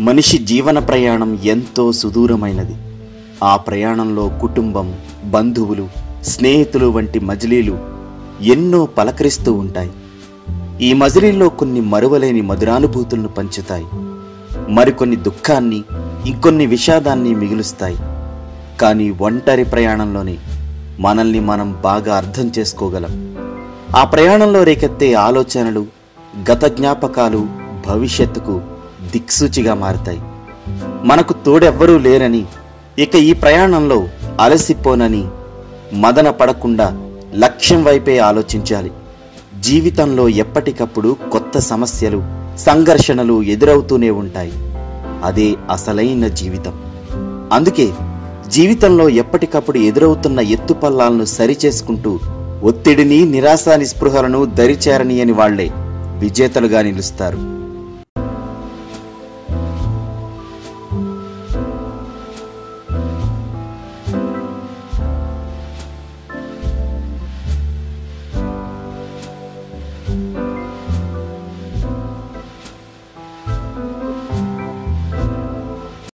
మనిషి జీవన ప్రయాణం ఎంతో సుదూరమైనది ఆ ప్రయాణంలో కుటుంబం బంధువులు స్నేహితులు వంటి మజిలీలు ఎన్నో పలకరిస్తూ ఉంటాయి ఈ మజిలీల్లో కొన్ని మరువలేని మధురానుభూతులను పంచుతాయి మరికొన్ని దుఃఖాన్ని ఇంకొన్ని విషాదాన్ని మిగులుస్తాయి కానీ ఒంటరి ప్రయాణంలోనే మనల్ని మనం బాగా అర్థం చేసుకోగలం ఆ ప్రయాణంలో రేకెత్తే ఆలోచనలు గత జ్ఞాపకాలు భవిష్యత్తుకు దిక్సూచిగా మారతాయి మనకు తోడెవ్వరూ లేరని ఇక ఈ ప్రయాణంలో అలసిపోనని మదన పడకుండా లక్ష్యం వైపే ఆలోచించాలి జీవితంలో ఎప్పటికప్పుడు కొత్త సమస్యలు సంఘర్షణలు ఎదురవుతూనే ఉంటాయి అదే అసలైన జీవితం అందుకే జీవితంలో ఎప్పటికప్పుడు ఎదురవుతున్న ఎత్తుపల్లాలను సరిచేసుకుంటూ ఒత్తిడిని నిరాశ నిస్పృహలను దరిచేరని అని వాళ్లే విజేతలుగా నిలుస్తారు